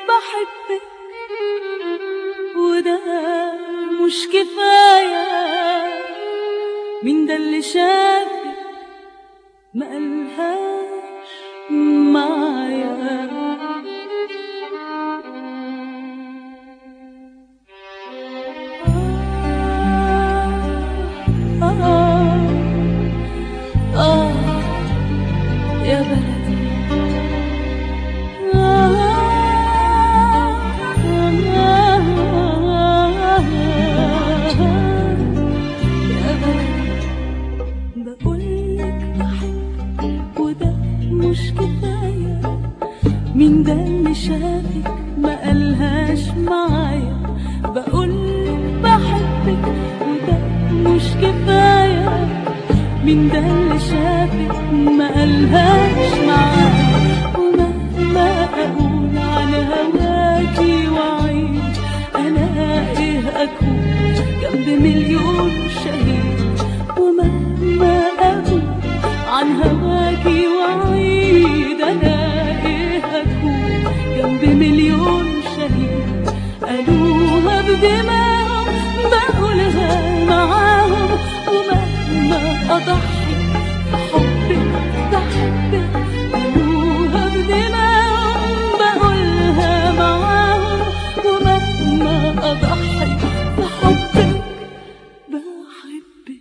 بحبك وده مش كفاية مين ده اللي شافك ما قالهاش معايا آه آه آه يا بلدي يا بلدي بقولك بحبك وده مش كفاية مين ده اللي شافك ما قالهاش معايا بقولك بحبك وده مش كفاية مين ده اللي شافك ما قالهاش معايا ومهما أقول على هواكي وأعيد أنا إيه أكون جنب مليون شهيد ومهما أقول عن هواكي وأعيد أنا إيه أكون جنب مليون شهيد قالوها بدماغهم بقولها معاهم ومهما أضحي بحبك بحبك قالوها بدماغهم بقولها معاهم ومهما أضحي بحبك بحبك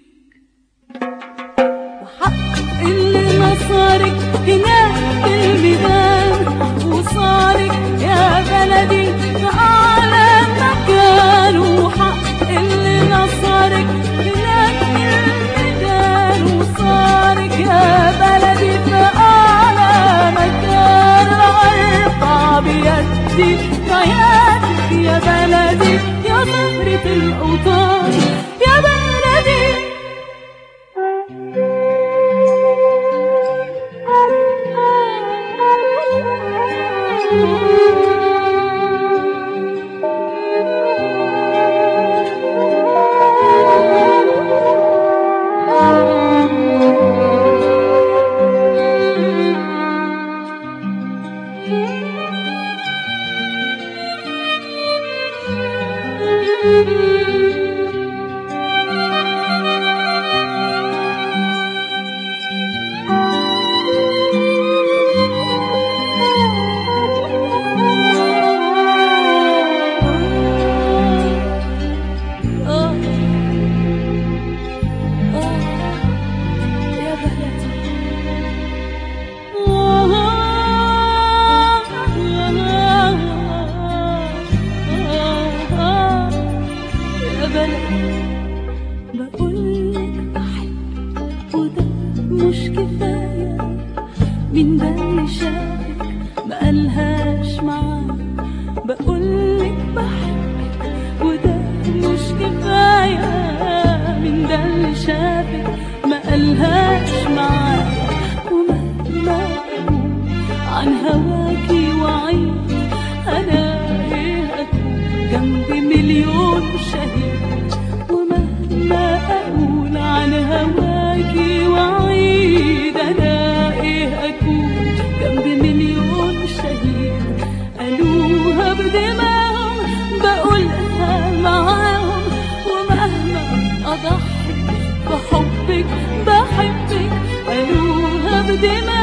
وحق اللي نصارك هناك في الميدان وصارك يا بلدي في أعلى مكان وحق اللي نصارك هناك في الميدان وصارك يا بلدي في أعلى مكان أرفع بيدي راياتك يا بلدي يا زهرة الأوطان يا بلدي آه آه يا بلدي يا بلدي بقولك بحبك وده مش كفاية مين ده اللي شافك ما قالهاش معاه بقولك بحبك وده مش كفاية مين ده اللي شافك ما قالهاش معاه ومهما أقول عن هواكي وعيد أنا إيه أكون جنب مليون شهيد ومهما أقول عن هواكي وعيد أنا إيه أكون جنب مليون شهيد قالوها بدماغهم بقولها معاهم ومهما أضحي بحبك بحبك قالوها بدماغهم